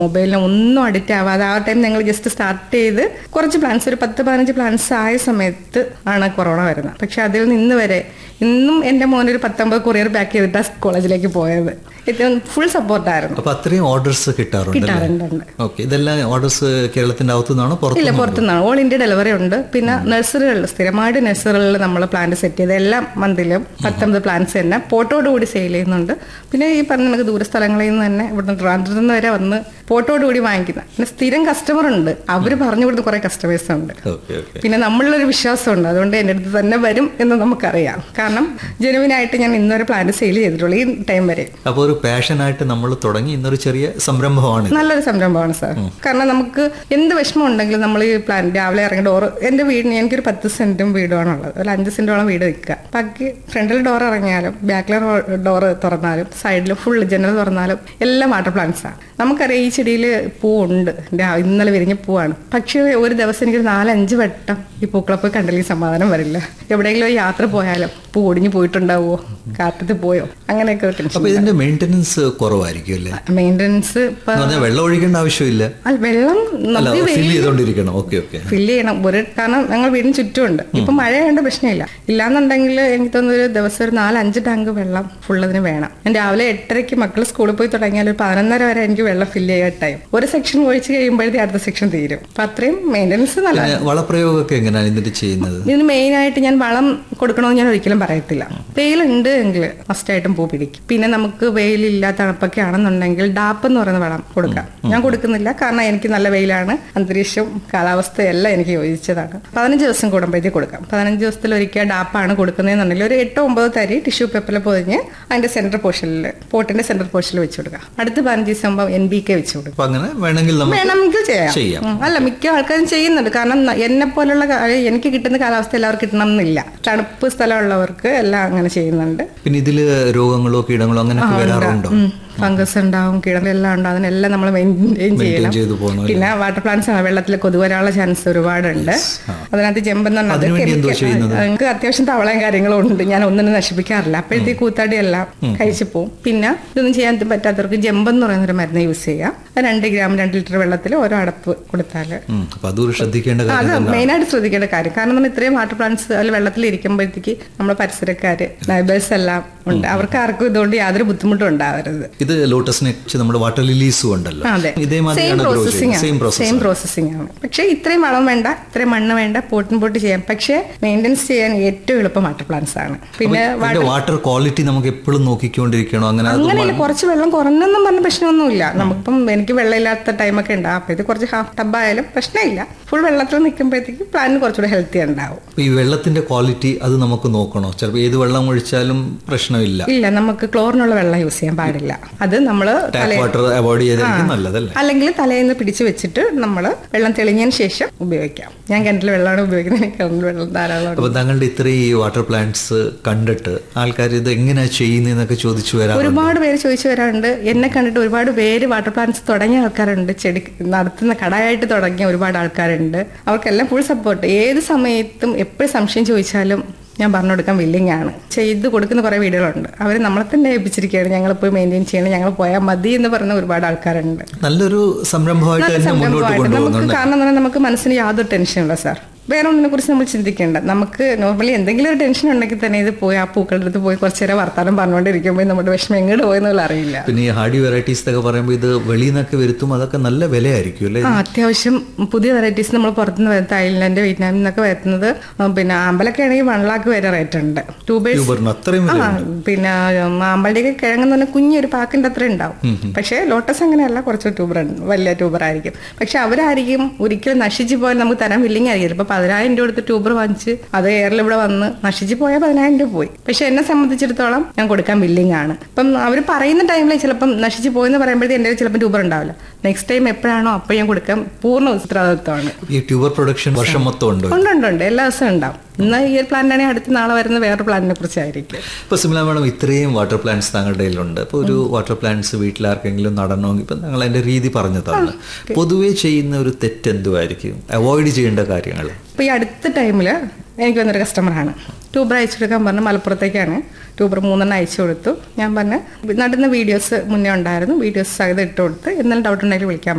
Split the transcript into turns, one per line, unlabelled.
മൊബൈലിന് ഒന്നും അഡിക്റ്റ് ആവാതെ ആ ടൈം ഞങ്ങൾ ജസ്റ്റ് സ്റ്റാർട്ട് ചെയ്ത് കുറച്ച് പ്ലാൻസ് ഒരു പത്ത് പതിനഞ്ച് പ്ലാൻസ് ആയ സമയത്ത് ആണ് കൊറോണ വരുന്നത് പക്ഷെ അതിൽ നിന്ന് വരെ ഇന്നും എൻ്റെ മോനൊരു പത്തൊമ്പത് കൊറിയർ പാക്ക് ചെയ്തിട്ടാണ് കോളേജിലേക്ക് പോയത് ഏറ്റവും ഫുൾ സപ്പോർട്ടായിരുന്നു
അപ്പൊ അത്രയും ഓർഡേഴ്സ് കിട്ടാറുണ്ട്
കിട്ടാറുണ്ട്
ഓക്കെ ഇതെല്ലാം ഓർഡേഴ്സ് കേരളത്തിന്റെ അകത്തു നിന്നാണോ
ഇല്ല
പുറത്തു
പുറത്തുനിന്നാണ് ഓൾ ഇന്ത്യ ഡെലിവറി ഉണ്ട് പിന്നെ നഴ്സറികളിൽ സ്ഥിരമായിട്ട് നഴ്സറികളിൽ നമ്മൾ പ്ലാന്റ് സെറ്റ് ചെയ്ത് എല്ലാ മന്തിലും പത്തൊമ്പത് പ്ലാന്റ്സ് തന്നെ പോട്ടോട് കൂടി സെയിൽ ചെയ്യുന്നുണ്ട് പിന്നെ ഈ പറഞ്ഞ നമുക്ക് ദൂര സ്ഥലങ്ങളിൽ നിന്ന് തന്നെ ഇവിടുന്ന് ട്രാൻഡ്രത്തിൽ നിന്ന് വരെ വന്ന് പോട്ടോട് കൂടി വാങ്ങിക്കുന്ന പിന്നെ സ്ഥിരം കസ്റ്റമർ ഉണ്ട് അവർ പറഞ്ഞു കൊടുത്ത് കുറെ കസ്റ്റമേഴ്സ് ഉണ്ട്
ഓക്കെ ഓക്കെ
പിന്നെ നമ്മളിലൊരു വിശ്വാസമുണ്ട് അതുകൊണ്ട് എൻ്റെ അടുത്ത് തന്നെ വരും എന്ന് നമുക്കറിയാം കാരണം ജനുവിനായിട്ട് ഞാൻ ഇന്നൊരു പ്ലാന്റ് സെയിൽ ചെയ്തിട്ടുള്ളൂ ഈ ടൈം വരെ
അപ്പോൾ ഒരു പാഷനായിട്ട് നമ്മൾ തുടങ്ങി ഇന്നൊരു ചെറിയ സംരംഭമാണ് ഇത്.
നല്ലൊരു സംരംഭമാണ് സാർ കാരണം നമുക്ക് എന്ത് വിഷമം ഉണ്ടെങ്കിലും നമ്മൾ ഈ പ്ലാൻ രാവിലെ ഇറങ്ങി ഡോർ എന്റെ വീടിന് എനിക്കൊരു പത്ത് സെന്റും വീടുമാണുള്ളത് ഒരു അഞ്ച് സെന്റോളം വീട് നിൽക്കുക ബാക്കി ഫ്രണ്ടിൽ ഡോർ ഇറങ്ങിയാലും ബാക്കിലെ ഡോർ തുറന്നാലും സൈഡിൽ ഫുൾ ജനൽ തുറന്നാലും എല്ലാം വാട്ടർ പ്ലാന്റ്സ് ആണ് നമുക്കറിയാം ഈ ചെടിയിൽ പൂവുണ്ട് രാ- ഇന്നലെ വിരിഞ്ഞ പൂവാണ് പക്ഷേ ഒരു ദിവസം എനിക്ക് നാലഞ്ച് വട്ടം ഈ പൂക്കളെ പോയി കണ്ടില്ലെങ്കിൽ സമാധാനം വരില്ല എവിടെയെങ്കിലും ഒരു യാത്ര പോയാലും പൂ ഒടിഞ്ഞു പോയിട്ടുണ്ടാവുമോ കാറ്റത്ത് പോയോ അങ്ങനെയൊക്കെ ഒരു ടെൻഷൻ
അപ്പൊ ഇതിന്റെ മെയിൻ്റനൻസ് കുറവായിരിക്കും അല്ലേ
മെയിൻ്റനൻസ് ഇപ്പൊ
എന്ന് പറഞ്ഞാൽ വെള്ളം ഒഴിക്കേണ്ട ആവശ്യമില്ല
അല്ല വെള്ളം
അല്ല
നമുക്ക്
ഫിൽ
വെയിൽ
ചെയ്തോണ്ടിരിക്കണം ഓക്കെ ഓക്കെ
ഫില്ല് ചെയ്യണം ഒരു കാരണം ഞങ്ങൾ വീടിന് ചുറ്റുമുണ്ട് ഇപ്പൊ മഴയായതുകൊണ്ട് പ്രശ്നമില്ല ഇല്ലാന്നുണ്ടെങ്കിൽ എനിക്ക് തോന്നുന്നു ഒരു ദിവസം ഒരു നാല് അഞ്ച് ടാങ്ക് വെള്ളം ഫുള്ളതിന് വേണം ഞാൻ രാവിലെ എട്ടരയ്ക്ക് മക്കൾ സ്കൂളിൽ പോയി തുടങ്ങിയാൽ ഒരു പതിനൊന്നര വരെ എനിക്ക് വെള്ളം ഫില്ല് ചെയ്യാൻ ടൈം ഒരു സെക്ഷൻ ഒഴിച്ച് കഴിയുമ്പോഴത്തേ അടുത്ത സെക്ഷൻ തീരും അപ്പൊ അത്രയും മെയിൻ്റനൻസ് നല്ല
പിന്നെ വളപ്രയോഗമൊക്കെ എങ്ങനെയാണ് ഇതിന്റെ ചെയ്യുന്നത്
ഇതിന് മെയിൻ ആയിട്ട് ഞാൻ വളം കൊടുക്കണമെന്ന് ഞാൻ ഒരിക്കലും പറയത്തില്ല വെയിലുണ്ട് എങ്കിൽ മസ്റ്റായിട്ടും പൂ പിടിക്കും പിന്നെ നമുക്ക് വെയിലില്ല തണുപ്പൊക്കെ ആണെന്നുണ്ടെങ്കിൽ ഡാപ്പ് എന്ന് പറയുന്ന വളം കൊടുക്കാം ഞാൻ കൊടുക്കുന്നില്ല കാരണം എനിക്ക് നല്ല വെയിലാണ് അന്തരീക്ഷവും കാലാവസ്ഥയും എല്ലാം എനിക്ക് യോജിച്ചതാണ് പതിനഞ്ച് ദിവസം കൂടുമ്പോഴത്തേക്ക് കൊടുക്കാം പതിനഞ്ച് ദിവസത്തിൽ ഒരിക്കൽ ഡാപ്പാണ് കൊടുക്കുന്നതെന്നുണ്ടെങ്കിൽ ഒരു എട്ടോ ഒമ്പതോ തരി ടിഷ്യൂ പേപ്പറിൽ പൊതിഞ്ഞ് അതിന്റെ സെന്റർ പോർഷനിൽ പോട്ടിന്റെ സെന്റർ പോർഷനിൽ വെച്ച് കൊടുക്കാം അടുത്ത പതിനഞ്ച് ദിവസം ആകുമ്പോൾ എൻ ബി കെ വെച്ച് കൊടുക്കാം
അപ്പൊ അങ്ങനെ വേണമെങ്കിൽ നമുക്ക്
വേണമെങ്കിൽ ചെയ്യാം
ചെയ്യാം.
ഉം. അല്ല മിക്ക ആൾക്കാരും ചെയ്യുന്നുണ്ട് കാരണം ന- എന്നെ പോലുള്ള കാ- എനിക്ക് കിട്ടുന്ന കാലാവസ്ഥ എല്ലാവർക്കും കിട്ടണം എന്നില്ല തണുപ്പ് സ്ഥലമുള്ളവർക്ക് എല്ലാം അങ്ങനെ ചെയ്യുന്നുണ്ട്
പിന്നെ ഇതില് രോഗങ്ങളോ കീടങ്ങളോ അങ്ങനെയൊക്കെ വരാറുണ്ടോ
ഫംഗസ് ഉണ്ടാവും കിടലെല്ലാം ഉണ്ടാവും അതിനെല്ലാം നമ്മൾ മെയിൻറ്റെയിൻ ചെയ്യണം
ചെയ്തു പോകണം
പിന്നെ വാട്ടർ പ്ലാന്റ്സ് ആണ് വെള്ളത്തിൽ കൊതു വരാനുള്ള ചാൻസ് ഒരുപാടുണ്ട് അതിനകത്ത് ചെമ്പെന്ന് പറഞ്ഞാൽ അത്
അതിനുവേണ്ടി എന്തോ
chemical-
ചെയ്യുന്നത്?
ഞങ്ങൾക്ക് അത്യാവശ്യം തവളയും കാര്യങ്ങളും ഉണ്ട് ഞാൻ ഒന്നിനും നശിപ്പിക്കാറില്ല അപ്പോഴത്തേക്ക് കൂത്താടി എല്ലാം കഴിച്ചു പോകും പിന്നെ ഇതൊന്നും ചെയ്യാൻ പറ്റാത്തവർക്ക് ജമ്പെന്ന് പറയുന്ന ഒരു മരുന്ന് യൂസ് ചെയ്യാം അത് രണ്ട് ഗ്രാം രണ്ട് ലിറ്റർ വെള്ളത്തിൽ ഓരോ അടപ്പ് കൊടുത്താൽ
ഉം. അപ്പൊ അതൊരു ശ്രദ്ധിക്കേണ്ട
അത്
കാര്യം തന്നെ
മെയിനായിട്ട് ശ്രദ്ധിക്കേണ്ട കാര്യം കാരണം നമ്മൾ ഇത്രയും വാട്ടർ പ്ലാന്റ്സ് അതിൽ വെള്ളത്തിൽ ഇരിക്കുമ്പോഴത്തേക്ക് നമ്മുടെ പരിസരക്കാര് നൈബേഴ്സ് എല്ലാം ഉണ്ട് അവർക്ക് ആർക്കും ഇതുകൊണ്ട് യാതൊരു ബുദ്ധിമുട്ടും ഉണ്ടാവരുത്
ഇത് ലോട്ടസിനെ വെച്ച് നമ്മുടെ വാട്ടർ ലിലീസും ഉണ്ടല്ലോ
അതെ സെയിം
ഇതേമാതിരിയാണ് ഗ്രോ
പ്രോസസ്സിംഗ്
ചെയ്യുന്നത് സെയിം
ആണ്
പ്രോസസ്
സെയിം പ്രോസസ്സിംഗ് ആണ് പക്ഷേ ഇത്രയും വളം വേണ്ട ഇത്രയും മണ്ണ് വേണ്ട പോട്ടിൻ പോട്ട് ചെയ്യാം പക്ഷേ മെയിൻ്റെനൻസ് ചെയ്യാൻ ഏറ്റവും എളുപ്പം വാട്ടർ പ്ലാന്റ്സ് ആണ് പിന്നെ
ഇതിന്റെ വാട്ടർ ക്വാളിറ്റി നമുക്ക് എപ്പോഴും നോക്കിക്കൊണ്ടിരിക്കണോ അങ്ങനെ അത്
അങ്ങനെയല്ല കുറച്ച് വെള്ളം കുറഞ്ഞെന്നും പറഞ്ഞ പ്രശ്നമൊന്നുമില്ല നമുക്കിപ്പം എനിക്ക് വെള്ളമില്ലാത്ത ടൈമൊക്കെ ഉണ്ടാവും അപ്പോഴത്തേക്ക് കുറച്ച് ഹാഫ് ടബ് ആയാലും പ്രശ്നമില്ല ഫുൾ വെള്ളത്തിൽ നിൽക്കുമ്പോഴത്തേക്ക് പ്ലാന്റ് കുറച്ചുകൂടെ ഹെൽത്തി ഉണ്ടാവും
അപ്പൊ ഈ വെള്ളത്തിന്റെ ക്വാളിറ്റി അത് നമുക്ക് നോക്കണോ ചിലപ്പോൾ ഏത് വെള്ളം ഒഴിച്ചാലും പ്രശ്നമില്ല
ഇല്ല നമുക്ക് ക്ലോറിനുള്ള വെള്ളം യൂസ് ചെയ്യാൻ പാടില്ല അത് നമ്മൾ
ടാപ്പ് വാട്ടർ അവോയ്ഡ് ചെയ്തായിരിക്കും നല്ലതല്ലേ
അല്ലെങ്കിൽ തലേന്ന് പിടിച്ചു വെച്ചിട്ട് നമ്മൾ വെള്ളം തെളിഞ്ഞതിന് ശേഷം ഉപയോഗിക്കാം ഞാൻ കിണറ്റിൽ വെള്ളമാണ് ഉപയോഗിക്കുന്നത് എനിക്ക് കിണറ്റിൽ വെള്ളം ധാരാളം ഉണ്ട്.
അപ്പൊ താങ്കളുടെ ഇത്രയും ഈ വാട്ടർ പ്ലാന്റ്സ് കണ്ടിട്ട് ആൾക്കാർ ഇത് എങ്ങനെയാ ചെയ്യുന്നതെന്നൊക്കെ ചോദിച്ചു വരാം
ഒരുപാട് പേര് ചോദിച്ചു വരാറുണ്ട് എന്നെ കണ്ടിട്ട് ഒരുപാട് പേര് വാട്ടർ പ്ലാന്റ്സ് തുടങ്ങിയ ആൾക്കാരുണ്ട് ചെടി നടത്തുന്ന കടയായിട്ട് തുടങ്ങിയ ഒരുപാട് ആൾക്കാരുണ്ട് അവർക്കെല്ലാം ഫുൾ സപ്പോർട്ട് ഏത് സമയത്തും എപ്പോഴും സംശയം ചോദിച്ചാലും ഞാൻ പറഞ്ഞു കൊടുക്കാൻ വില്ലിങ് ആണ് ചെയ്ത് കൊടുക്കുന്ന കുറേ വീടുകളുണ്ട് അവർ നമ്മളെ തന്നെ ഏൽപ്പിച്ചിരിക്കുകയാണ് ഞങ്ങൾ പോയി മെയിൻറ്റെയിൻ ചെയ്യണം ഞങ്ങൾ പോയാൽ മതി എന്ന് പറയുന്ന ഒരുപാട് ആൾക്കാരുണ്ട്
നല്ലൊരു സംരംഭമായിട്ട്
നല്ല
തന്നെ മുന്നോട്ട്
സംരംഭമായിട്ട് നമുക്ക്
കൊണ്ടുപോകുന്നുണ്ട്
കാരണം എന്ന് പറഞ്ഞാൽ നമുക്ക് മനസ്സിന് യാതൊരു ടെൻഷനില്ല സാർ വേറെ ഒന്നിനെ കുറിച്ച് നമ്മൾ ചിന്തിക്കേണ്ട നമുക്ക് നോർമലി എന്തെങ്കിലും ഒരു ടെൻഷൻ ഉണ്ടെങ്കിൽ തന്നെ ഇത് പോയി ആ പൂക്കളുടെ അടുത്ത് പോയി കുറച്ചു നേരം വർത്താനം പറഞ്ഞുകൊണ്ടിരിക്കുമ്പോൾ നമ്മുടെ വിഷമം എങ്ങോട്ട് പോയെന്നുള്ള അറിയില്ല
പിന്നെ ഈ ഹാർഡി വെറൈറ്റീസ് എന്നൊക്കെ പറയുമ്പോൾ ഇത് വെളിയിൽ നിന്നൊക്കെ വരുത്തും അതൊക്കെ നല്ല വിലയായിരിക്കും അല്ലേ
ആ അത്യാവശ്യം പുതിയ വെറൈറ്റീസ് നമ്മൾ പുറത്തുനിന്ന് വരുന്ന തായ്ലൻഡ് വിയറ്റ്നാമിൽ നിന്നൊക്കെ വരുന്നത് ആ, പിന്നെ ആമ്പലൊക്കെ ആണെങ്കിൽ വൺ ലാക്ക് വരെ റേറ്റ് ഉണ്ട് ട്യൂബേഴ്സ്
ട്യൂബറിന് അത്രയും
ആ
വില
പിന്നെ ആമ്പളുടെയൊക്കെ കിഴങ്ങെന്ന് പറഞ്ഞാൽ കുഞ്ഞൊരു പാക്കിന്റെ അത്ര ഉണ്ടാവും പക്ഷേ ലോട്ടസ് അങ്ങനെയല്ല കുറച്ച് ട്യൂബർ വലിയ ട്യൂബർ ആയിരിക്കും പക്ഷെ അവരായിരിക്കും ഒരിക്കലും നശിച്ചു പോയാൽ നമുക്ക് തരാൻ വില്ലിങ് ആയിരിക്കും ഇപ്പൊ പതിനായിരം രൂപ കൊടുത്ത് ട്യൂബർ വാങ്ങിച്ച് അത് എയറിൽ ഇവിടെ വന്ന് നശിച്ചു പോയാൽ പതിനായിരം രൂപ പോയി പക്ഷെ എന്നെ സംബന്ധിച്ചിടത്തോളം ഞാൻ കൊടുക്കാൻ വില്ലിങ് ആണ് അപ്പം അവർ പറയുന്ന ടൈമിൽ ചിലപ്പം നശിച്ചു പോയെന്ന് പറയുമ്പോഴത്തേക്ക് എൻ്റെ ചിലപ്പോൾ ട്യൂബർ ഉണ്ടാവില്ല നെക്സ്റ്റ് ടൈം എപ്പോഴാണോ അപ്പോൾ ഞാൻ കൊടുക്കാൻ പൂർണ്ണ ഉത്തരവാദിത്വമാണ്
ഈ ട്യൂബർ പ്രൊഡക്ഷൻ വർഷം മൊത്തം ഉണ്ടോ
ഉണ്ട് ഉണ്ട് ഉണ്ട് എല്ലാ ദിവസവും ഉണ്ടാവും ഇന്ന് ഈ ഒരു പ്ലാന്റ് ആണെങ്കിൽ അടുത്ത നാളെ വരുന്ന വേറൊരു പ്ലാന്റിനെ കുറിച്ചായിരിക്കും
ഇപ്പൊ സിമില മാഡം ഇത്രയും വാട്ടർ പ്ലാന്റ്സ് താങ്കളുടെ കയ്യിലുണ്ട് അപ്പോൾ ഒരു വാട്ടർ പ്ലാന്റ്സ് വീട്ടിൽ ആർക്കെങ്കിലും നടണമെങ്കിൽ ഇപ്പം ഞങ്ങൾ അതിന്റെ രീതി പറഞ്ഞതാണ് പൊതുവേ ചെയ്യുന്ന ഒരു തെറ്റ് എന്തുമായിരിക്കും അവോയ്ഡ് ചെയ്യേണ്ട കാര്യങ്ങൾ
അപ്പോൾ ഈ അടുത്ത ടൈമിൽ എനിക്ക് വന്നൊരു കസ്റ്റമറാണ് ട്യൂബർ അയച്ചു കൊടുക്കാൻ പറഞ്ഞ് മലപ്പുറത്തേക്കാണ് ട്യൂബർ മൂന്നെണ്ണം അയച്ചു കൊടുത്തു ഞാൻ പറഞ്ഞ് നടുന്ന വീഡിയോസ് മുന്നേ ഉണ്ടായിരുന്നു വീഡിയോസ് സഹിതം ഇട്ട് കൊടുത്ത് എന്തെങ്കിലും ഡൗട്ട് ഉണ്ടെങ്കിൽ വിളിക്കാൻ